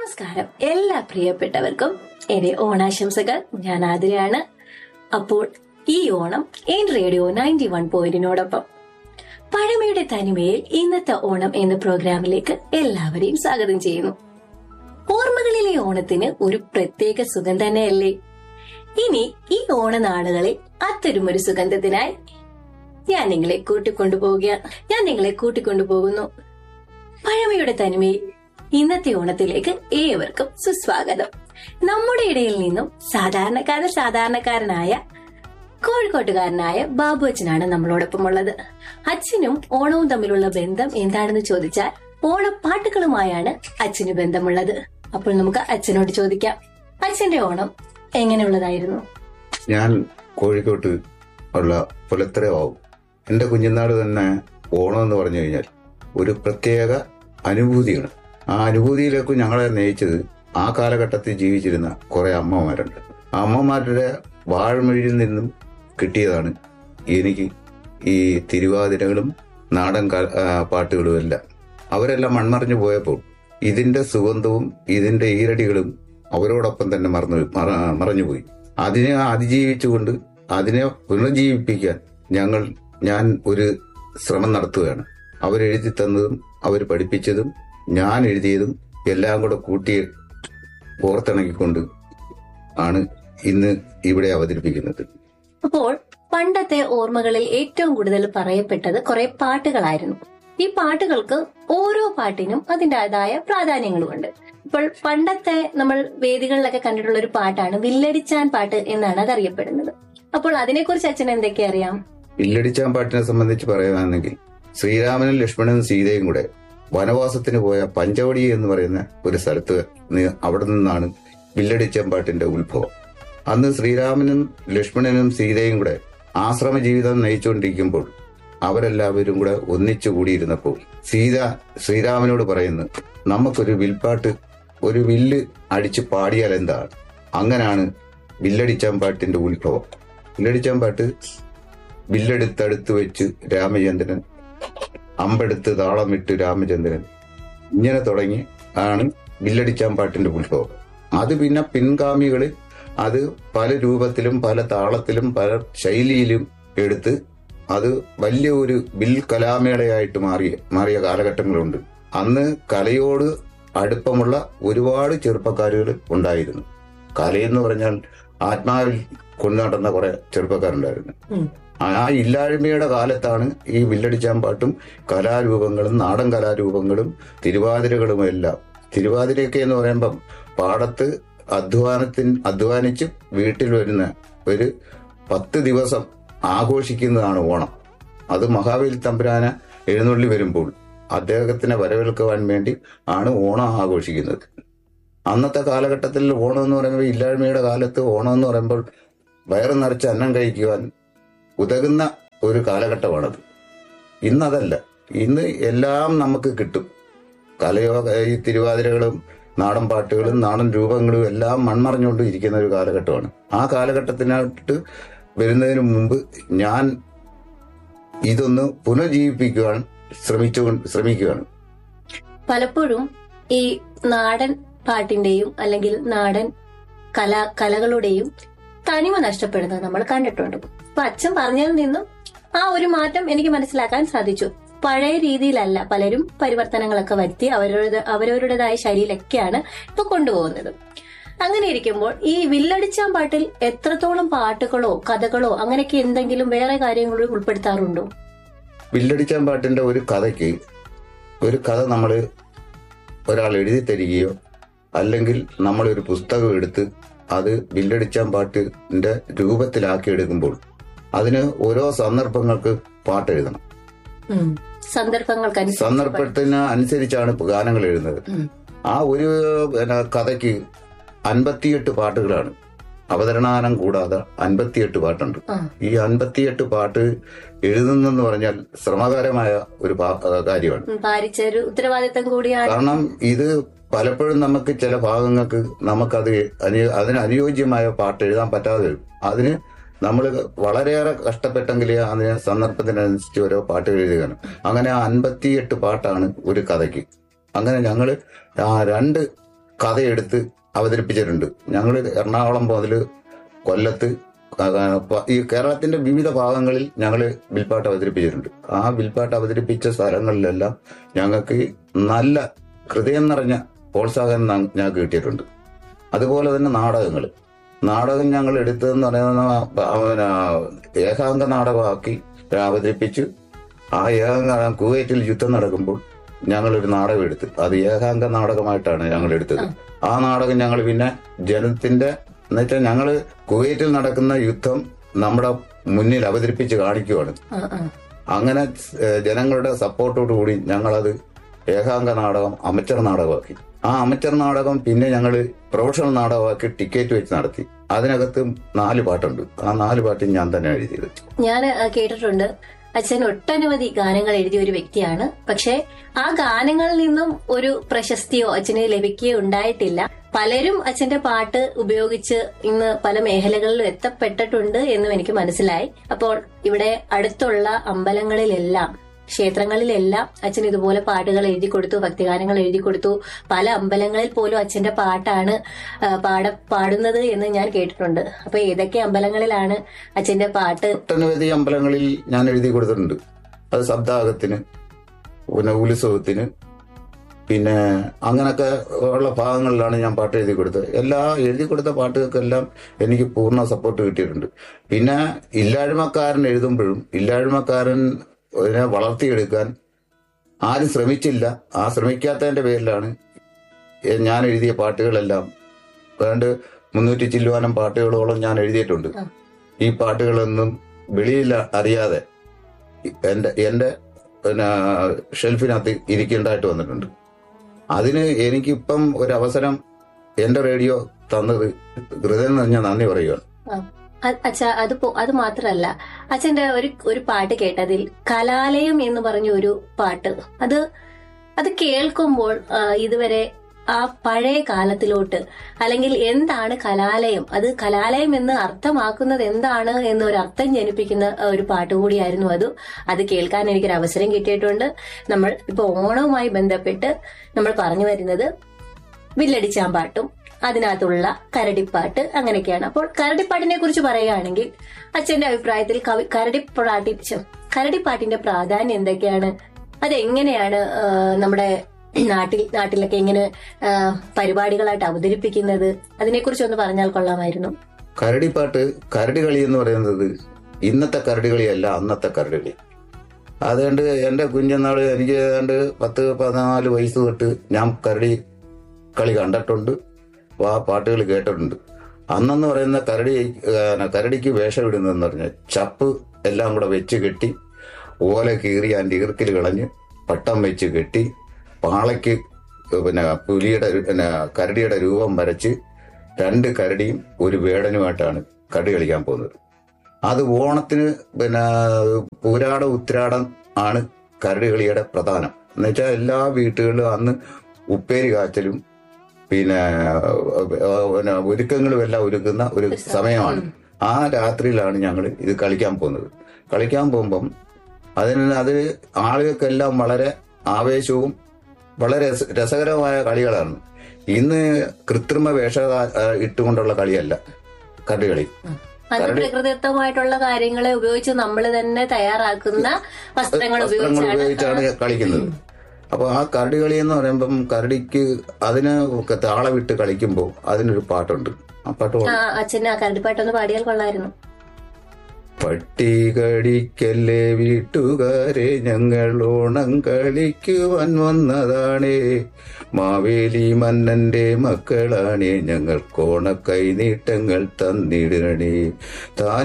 നമസ്കാരം എല്ലാ പ്രിയപ്പെട്ടവർക്കും എന്റെ ഓണാശംസകൾ ഞാൻ ആതിരയാണ് അപ്പോൾ ഈ ഓണം എൻ റേഡിയോ നയൻറ്റി വൺ പോയിന്റിനോടൊപ്പം പഴമയുടെ തനിമയിൽ ഇന്നത്തെ ഓണം എന്ന പ്രോഗ്രാമിലേക്ക് എല്ലാവരെയും സ്വാഗതം ചെയ്യുന്നു ഓർമ്മകളിലെ ഓണത്തിന് ഒരു പ്രത്യേക സുഖം തന്നെയല്ലേ ഇനി ഈ ഓണനാളുകളിൽ അത്തരമൊരു സുഗന്ധത്തിനായി ഞാൻ നിങ്ങളെ കൂട്ടിക്കൊണ്ടുപോവുക ഞാൻ നിങ്ങളെ കൂട്ടിക്കൊണ്ടുപോകുന്നു പഴമയുടെ തനിമയിൽ ഇന്നത്തെ ഓണത്തിലേക്ക് ഏവർക്കും സുസ്വാഗതം നമ്മുടെ ഇടയിൽ നിന്നും സാധാരണക്കാരൻ സാധാരണക്കാരനായ കോഴിക്കോട്ടുകാരനായ ബാബു അച്ഛനാണ് നമ്മളോടൊപ്പം ഉള്ളത് അച്ഛനും ഓണവും തമ്മിലുള്ള ബന്ധം എന്താണെന്ന് ചോദിച്ചാൽ ഓണപ്പാട്ടുകളുമായാണ് അച്ഛന് ബന്ധമുള്ളത് അപ്പോൾ നമുക്ക് അച്ഛനോട് ചോദിക്കാം അച്ഛന്റെ ഓണം എങ്ങനെയുള്ളതായിരുന്നു ഞാൻ കോഴിക്കോട്ട് ഉള്ള പുലത്തരവാവും എന്റെ കുഞ്ഞുനാട് തന്നെ ഓണം എന്ന് പറഞ്ഞു കഴിഞ്ഞാൽ ഒരു പ്രത്യേക അനുഭൂതിയാണ് ആ അനുഭൂതിയിലേക്ക് ഞങ്ങളെ നയിച്ചത് ആ കാലഘട്ടത്തിൽ ജീവിച്ചിരുന്ന കുറെ അമ്മമാരുണ്ട് ആ അമ്മമാരുടെ വാഴ്മൊഴിയിൽ നിന്നും കിട്ടിയതാണ് എനിക്ക് ഈ തിരുവാതിരകളും നാടൻ ക- ആ, പാട്ടുകളും എല്ലാം അവരെല്ലാം മൺമറിഞ്ഞു പോയപ്പോൾ ഇതിന്റെ സുഗന്ധവും ഇതിന്റെ ഈരടികളും അവരോടൊപ്പം തന്നെ മറന്നു മറ- മറഞ്ഞുപോയി അതിനെ അതിജീവിച്ചുകൊണ്ട് അതിനെ പുനർജീവിപ്പിക്കാൻ ഞങ്ങൾ ഞാൻ ഒരു ശ്രമം നടത്തുകയാണ് അവരെഴുതി തന്നതും അവർ പഠിപ്പിച്ചതും ഞാൻ എഴുതിയതും എല്ലാം കൂടെ കൂട്ടി ഓർത്തിണക്കിക്കൊണ്ട് ആണ് ഇന്ന് ഇവിടെ അവതരിപ്പിക്കുന്നത് അപ്പോൾ പണ്ടത്തെ ഓർമ്മകളിൽ ഏറ്റവും കൂടുതൽ പറയപ്പെട്ടത് കുറെ പാട്ടുകളായിരുന്നു ഈ പാട്ടുകൾക്ക് ഓരോ പാട്ടിനും അതിൻ്റെതായ പ്രാധാന്യങ്ങളുമുണ്ട് ഇപ്പോൾ പണ്ടത്തെ നമ്മൾ വേദികളിലൊക്കെ കണ്ടിട്ടുള്ള ഒരു പാട്ടാണ് വില്ലടിച്ചാൻ പാട്ട് എന്നാണ് അത് അറിയപ്പെടുന്നത് അപ്പോൾ അതിനെക്കുറിച്ച് അച്ഛൻ എന്തൊക്കെ അറിയാം വില്ലടിച്ചാൻ പാട്ടിനെ സംബന്ധിച്ച് പറയുകയാണെങ്കിൽ ശ്രീരാമനും ലക്ഷ്മണനും സീതയും കൂടെ വനവാസത്തിന് പോയ പഞ്ചവടി എന്ന് പറയുന്ന ഒരു സ്ഥലത്ത് നി- അവിടെ നിന്നാണ് വില്ലടിച്ചാൻ പാട്ടിന്റെ ഉത്ഭവം അന്ന് ശ്രീരാമനും ലക്ഷ്മണനും സീതയും കൂടെ ആശ്രമ ജീവിതം നയിച്ചുകൊണ്ടിരിക്കുമ്പോൾ അവരെല്ലാവരും കൂടെ ഒന്നിച്ചു കൂടിയിരുന്നപ്പോൾ സീത ശ്രീരാമനോട് പറയുന്നു നമുക്കൊരു വിൽപ്പാട്ട് ഒരു വില്ല് അടിച്ച് പാടിയാൽ എന്താണ് അങ്ങനാണ് വില്ലടിച്ചാൻ പാട്ടിന്റെ ഉത്ഭവം വില്ലടിച്ചാൻ പാട്ട് വില്ലെടുത്തടുത്ത് വെച്ച് രാമചന്ദ്രൻ അമ്പെടുത്ത് താളമിട്ട് രാമചന്ദ്രൻ ഇങ്ങനെ തുടങ്ങി ആണ് വില്ലടിച്ചാൻ പാട്ടിന്റെ ഉത്ഭവം അത് പിന്നെ പിൻഗാമികളിൽ അത് പല രൂപത്തിലും പല താളത്തിലും പല ശൈലിയിലും എടുത്ത് അത് വലിയ ഒരു ബിൽ കലാമേളയായിട്ട് മാറിയ മാറിയ കാലഘട്ടങ്ങളുണ്ട് അന്ന് കലയോട് അടുപ്പമുള്ള ഒരുപാട് ചെറുപ്പക്കാരുകൾ ഉണ്ടായിരുന്നു കലയെന്ന് പറഞ്ഞാൽ ആത്മാവിൽ കൊണ്ടു നടന്ന കുറെ ചെറുപ്പക്കാരുണ്ടായിരുന്നു ഉം. ആ ഇല്ലായ്മയുടെ കാലത്താണ് ഈ വില്ലടിച്ചാമ്പാട്ടും കലാരൂപങ്ങളും നാടൻ കലാരൂപങ്ങളും തിരുവാതിരകളും എല്ലാം തിരുവാതിരയൊക്കെ എന്ന് പറയുമ്പം പാടത്ത് അധ്വാനത്തിന് അധ്വാനിച്ച് വീട്ടിൽ വരുന്ന ഒരു പത്ത് ദിവസം ആഘോഷിക്കുന്നതാണ് ഓണം അത് മഹാബലി തമ്പുരാന് എഴുന്നള്ളി വരുമ്പോൾ അദ്ദേഹത്തിനെ വരവേൽക്കുവാൻ വേണ്ടി ആണ് ഓണം ആഘോഷിക്കുന്നത് അന്നത്തെ കാലഘട്ടത്തിൽ ഓണം എന്ന് പറയുമ്പോൾ ഇല്ലായ്മയുടെ കാലത്ത് ഓണം എന്ന് പറയുമ്പോൾ വയറ് നിറച്ച് അന്നം കഴിക്കുവാൻ ഉതകുന്ന ഒരു കാലഘട്ടമാണത് ഇന്നതല്ല ഇന്ന് എല്ലാം നമുക്ക് കിട്ടും കലയോ ഈ തിരുവാതിരകളും നാടൻ പാട്ടുകളും നാടൻ രൂപങ്ങളും എല്ലാം മൺമറഞ്ഞുകൊണ്ട് ഇരിക്കുന്ന ഒരു കാലഘട്ടമാണ് ആ കാലഘട്ടത്തിനായിട്ട് വരുന്നതിന് മുമ്പ് ഞാൻ ഇതൊന്ന് പുനർജീവിപ്പിക്കുവാൻ ശ്രമിച്ചു ശ്രമിക്കുകയാണ് പലപ്പോഴും ഈ നാടൻ പാട്ടിന്റെയും അല്ലെങ്കിൽ നാടൻ കല കലകളുടെയും തനിമ നഷ്ടപ്പെടുന്നത് നമ്മൾ കണ്ടിട്ടുണ്ട് അപ്പൊ അച്ഛൻ പറഞ്ഞതിൽ നിന്നും ആ ഒരു മാറ്റം എനിക്ക് മനസ്സിലാക്കാൻ സാധിച്ചു പഴയ രീതിയിലല്ല പലരും പരിവർത്തനങ്ങളൊക്കെ വരുത്തി അവരുടെ അവരവരുടേതായ ശൈലിയിലൊക്കെയാണ് ഇപ്പൊ കൊണ്ടുപോകുന്നത് അങ്ങനെ ഇരിക്കുമ്പോൾ ഈ വില്ലടിച്ചാൻ പാട്ടിൽ എത്രത്തോളം പാട്ടുകളോ കഥകളോ അങ്ങനെയൊക്കെ എന്തെങ്കിലും വേറെ കാര്യങ്ങൾ ഉൾപ്പെടുത്താറുണ്ടോ വില്ലടിച്ചാൻ പാട്ടിന്റെ ഒരു കഥയ്ക്ക് ഒരു കഥ നമ്മൾ ഒരാൾ എഴുതി തരികയോ അല്ലെങ്കിൽ നമ്മളൊരു പുസ്തകം എടുത്ത് അത് വില്ലടിച്ചാൻ പാട്ടിന്റെ രൂപത്തിലാക്കി എടുക്കുമ്പോൾ അതിന് ഓരോ സന്ദർഭങ്ങൾക്ക് പാട്ട് എഴുതണം ഉം. സന്ദർഭങ്ങൾക്കനുസരിച്ച് സന്ദർഭത്തിന് അനുസരിച്ചാണ് ഗാനങ്ങൾ എഴുതുന്നത് ഉം. ആ ഒരു പിന്നെ, കഥയ്ക്ക് അൻപത്തിയെട്ട് പാട്ടുകളാണ് അവതരണാനം കൂടാതെ അൻപത്തിയെട്ട് പാട്ടുണ്ട് ആ. ഈ അൻപത്തിയെട്ട് പാട്ട് എഴുതുന്നെന്ന് പറഞ്ഞാൽ ശ്രമകരമായ ഒരു പാ- കാര്യമാണ് ഉം, ഭാരിച്ച ഒരു ഉത്തരവാദിത്തം കൂടിയാണ് കാരണം ഇത് പലപ്പോഴും നമുക്ക് ചില ഭാഗങ്ങൾക്ക് നമുക്കത് അനു- അതിന് അനുയോജ്യമായ പാട്ട് എഴുതാൻ പറ്റാതെ വരും അതിന് നമ്മൾ വളരെയേറെ കഷ്ടപ്പെട്ടെങ്കിലേ അതിന് സന്ദർഭത്തിനനുസരിച്ച് ഓരോ പാട്ട് എഴുതുകയാണ് അങ്ങനെ ആ അൻപത്തിയെട്ട് പാട്ടാണ് ഒരു കഥയ്ക്ക് അങ്ങനെ ഞങ്ങൾ ആ രണ്ട് കഥയെടുത്ത് അവതരിപ്പിച്ചിട്ടുണ്ട് ഞങ്ങൾ എറണാകുളം മുതൽ കൊല്ലത്ത് ആ, പ- ഈ കേരളത്തിന്റെ വിവിധ ഭാഗങ്ങളിൽ ഞങ്ങൾ വിൽപ്പാട്ട് അവതരിപ്പിച്ചിട്ടുണ്ട് ആ വിൽപ്പാട്ട് അവതരിപ്പിച്ച സ്ഥലങ്ങളിലെല്ലാം ഞങ്ങൾക്ക് നല്ല ഹൃദയം നിറഞ്ഞ പ്രോത്സാഹനം ന- ഞങ്ങൾക്ക് കിട്ടിയിട്ടുണ്ട് അതുപോലെ തന്നെ നാടകങ്ങൾ നാടകം ഞങ്ങൾ എടുത്തതെന്ന് പറയുന്നത് ആ, പിന്നെ, ഏകാംഗ നാടകമാക്കി അവതരിപ്പിച്ചു ആ ഏകാംഗ കുവൈറ്റിൽ യുദ്ധം നടക്കുമ്പോൾ ഞങ്ങളൊരു നാടകം എടുത്തു അത് ഏകാംഗ നാടകമായിട്ടാണ് ഞങ്ങൾ എടുത്തത് ആ നാടകം ഞങ്ങൾ പിന്നെ ജനത്തിന്റെ എന്നുവെച്ചാൽ ഞങ്ങൾ കുവൈറ്റിൽ നടക്കുന്ന യുദ്ധം നമ്മുടെ മുന്നിൽ അവതരിപ്പിച്ച് കാണിക്കുവാണ് ആ, ആ. അങ്ങനെ ഏഹ്, ജനങ്ങളുടെ സപ്പോർട്ടോടു കൂടി ഞങ്ങളത് ഏകാംഗ നാടകം അമച്ചർ നാടകമാക്കി ആ അമച്ചർ നാടകം പിന്നെ ഞങ്ങൾ പ്രൊഫഷണൽ നാടകമാക്കി ടിക്കറ്റ് വെച്ച് നടത്തി അതിനകത്ത് നാല് പാട്ടുണ്ട് ആ നാല് പാട്ടും ഞാൻ തന്നെ എഴുതിയത് ഞാൻ കേട്ടിട്ടുണ്ട് അച്ഛൻ ഒട്ടനവധി ഗാനങ്ങൾ എഴുതിയ ഒരു വ്യക്തിയാണ് പക്ഷെ ആ ഗാനങ്ങളിൽ നിന്നും ഒരു പ്രശസ്തിയോ അച്ഛന് ലഭിക്കുകയോ ഉണ്ടായിട്ടില്ല പലരും അച്ഛന്റെ പാട്ട് ഉപയോഗിച്ച് ഇന്ന് പല മേഖലകളിലും എത്തപ്പെട്ടിട്ടുണ്ട് എന്നും എനിക്ക് മനസ്സിലായി അപ്പോൾ ഇവിടെ അടുത്തുള്ള അമ്പലങ്ങളിലെല്ലാം ക്ഷേത്രങ്ങളിലെല്ലാം അച്ഛൻ ഇതുപോലെ പാട്ടുകൾ എഴുതി കൊടുത്തു ഭക്തിഗാനങ്ങൾ എഴുതി കൊടുത്തു പല അമ്പലങ്ങളിൽ പോലും അച്ഛന്റെ പാട്ടാണ് ആ, പാട പാടുന്നത് എന്ന് ഞാൻ കേട്ടിട്ടുണ്ട് അപ്പൊ ഏതൊക്കെ അമ്പലങ്ങളിലാണ് അച്ഛന്റെ പാട്ട് ഒട്ടനവധി അമ്പലങ്ങളിൽ ഞാൻ എഴുതി കൊടുത്തിട്ടുണ്ട് അത് സപ്താഹത്തിന് പിന്നെ ഉത്സവത്തിന് പിന്നെ അങ്ങനൊക്കെ ഉള്ള ഭാഗങ്ങളിലാണ് ഞാൻ പാട്ട് എഴുതി കൊടുത്തത് എല്ലാ എഴുതി കൊടുത്ത പാട്ടുകൾക്കെല്ലാം എനിക്ക് പൂർണ്ണ സപ്പോർട്ട് കിട്ടിയിട്ടുണ്ട് പിന്നെ ഇല്ലായ്മക്കാരൻ എഴുതുമ്പോഴും ഇല്ലായ്മക്കാരൻ അതിനെ വളർത്തിയെടുക്കാൻ ആരും ശ്രമിച്ചില്ല ആ ശ്രമിക്കാത്തതിന്റെ പേരിലാണ് എ- ഞാൻ എഴുതിയ പാട്ടുകളെല്ലാം വേണ്ട മുന്നൂറ്റി ചില്ലുവാനം പാട്ടുകളോളം ഞാൻ എഴുതിയിട്ടുണ്ട് ആ. ഈ പാട്ടുകളൊന്നും വെളിയിൽ അറിയാതെ എന്റെ എന്റെ പിന്നെ ഷെൽഫിനകത്ത് ഇരിക്കേണ്ടതായിട്ട് വന്നിട്ടുണ്ട് അതിന് എനിക്കിപ്പം ഒരു അവസരം എന്റെ റേഡിയോ തന്നത് ഹൃദയം നിറഞ്ഞ നന്ദി പറയുകയാണ് അ- അച്ഛാ അത് പോ- അത് മാത്രല്ല അച്ഛന്റെ ഒരു ഒരു പാട്ട് കേട്ടതിൽ കലാലയം എന്ന് പറഞ്ഞ ഒരു പാട്ട് അത് അത് കേൾക്കുമ്പോൾ ആ, ഇതുവരെ ആ പഴയ കാലത്തിലോട്ട് അല്ലെങ്കിൽ എന്താണ് കലാലയം അത് കലാലയം എന്ന് അർത്ഥമാക്കുന്നത് എന്താണ് എന്ന് ഒരു അർത്ഥം ജനിപ്പിക്കുന്ന ആ, ഒരു പാട്ട് കൂടിയായിരുന്നു അത് അത് കേൾക്കാൻ എനിക്കൊരു അവസരം കിട്ടിയിട്ടുണ്ട് നമ്മൾ ഇപ്പൊ ഓണവുമായി ബന്ധപ്പെട്ട് നമ്മൾ പറഞ്ഞു വരുന്നത് വില്ലടിച്ചാമ്പാട്ടും അതിനകത്തുള്ള കരടിപ്പാട്ട് അങ്ങനെയൊക്കെയാണ് അപ്പോൾ കരടിപ്പാട്ടിനെ കുറിച്ച് പറയുകയാണെങ്കിൽ അച്ഛന്റെ അഭിപ്രായത്തിൽ കവി കരടിപ്പാട്ടി ഛെ, കരടിപ്പാട്ടിന്റെ പ്രാധാന്യം എന്തൊക്കെയാണ് അതെങ്ങനെയാണ് ആ, നമ്മുടെ നാട്ടിൽ നാട്ടിലൊക്കെ എങ്ങനെ ആ, പരിപാടികളായിട്ട് അവതരിപ്പിക്കുന്നത് അതിനെക്കുറിച്ച് ഒന്ന് പറഞ്ഞാൽ കൊള്ളാമായിരുന്നു കരടിപ്പാട്ട് കരടി കളി എന്ന് പറയുന്നത് ഇന്നത്തെ കരടി കളിയല്ല അന്നത്തെ കരടി കളി അതുകൊണ്ട് എന്റെ കുഞ്ഞുനാള് എനിക്ക് ഏതാണ്ട് പത്ത് പതിനാല് വയസ്സ് തൊട്ട് ഞാൻ കരടി കളി കണ്ടിട്ടുണ്ട് ആ പാട്ടുകൾ കേട്ടിട്ടുണ്ട് അന്നെന്ന് പറയുന്ന കരടി ഏഹ്, കരടിക്ക് വേഷം ഇടുന്നതെന്ന് പറഞ്ഞാൽ ചപ്പ് എല്ലാം കൂടെ വെച്ച് കെട്ടി ഓല കീറി അതിന്റെ ഈർക്കിൽ കളഞ്ഞ് പട്ടം വെച്ച് കെട്ടി പാളയ്ക്ക് പിന്നെ പുലിയുടെ പിന്നെ കരടിയുടെ രൂപം വരച്ച് രണ്ട് കരടിയും ഒരു വേടനുമായിട്ടാണ് കരടി കളിക്കാൻ പോകുന്നത് അത് ഓണത്തിന് പിന്നെ പൂരാടം ഉത്രാടം ആണ് കരടി കളിയുടെ പ്രധാനം എന്നുവെച്ചാൽ എല്ലാ വീട്ടുകളിലും അന്ന് ഉപ്പേരി കാച്ചലും പിന്നെ ആ, പിന്നെ ഒരുക്കങ്ങളും എല്ലാം ഒരുക്കുന്ന ഒരു സമയമാണ് ആ രാത്രിയിലാണ് ഞങ്ങൾ ഇത് കളിക്കാൻ പോകുന്നത് കളിക്കാൻ പോകുമ്പം അതിന് അത് ആളുകൾക്കെല്ലാം വളരെ ആവേശവും വളരെ രസ- രസകരമായ കളികളാണ് ഇന്ന് കൃത്രിമ വേഷ ആ, ഇട്ടുകൊണ്ടുള്ള കളിയല്ല കടുകളി അത് പ്രകൃതിദത്തമായിട്ടുള്ള കാര്യങ്ങളെ ഉപയോഗിച്ച് നമ്മൾ തന്നെ തയ്യാറാക്കുന്ന വസ്ത്രങ്ങൾ വസ്ത്രങ്ങൾ ഉപയോഗിച്ചാണ് ഉപയോഗിച്ചാണ് കളിക്കുന്നത് അപ്പൊ ആ കരടി കളി എന്ന് പറയുമ്പം കരടിക്ക് അതിന് ഒക്കെ താളമിട്ട് കളിക്കുമ്പോൾ അതിനൊരു പാട്ടുണ്ട് ആ പാട്ട് ആ, അച്ഛന് ആ കരടിപ്പാട്ടൊന്ന് പാടിയാൽ കൊള്ളായിരുന്നു പട്ടി കടിക്കല്ലേ വീട്ടുകാരെ ഞങ്ങൾ ഓണം കളിക്കുവാൻ വന്നതാണേ മാവേലി മന്നന്റെ മക്കളാണേ ഞങ്ങൾ കോണ കൈനീട്ടങ്ങൾ തന്നിടണേ താൻ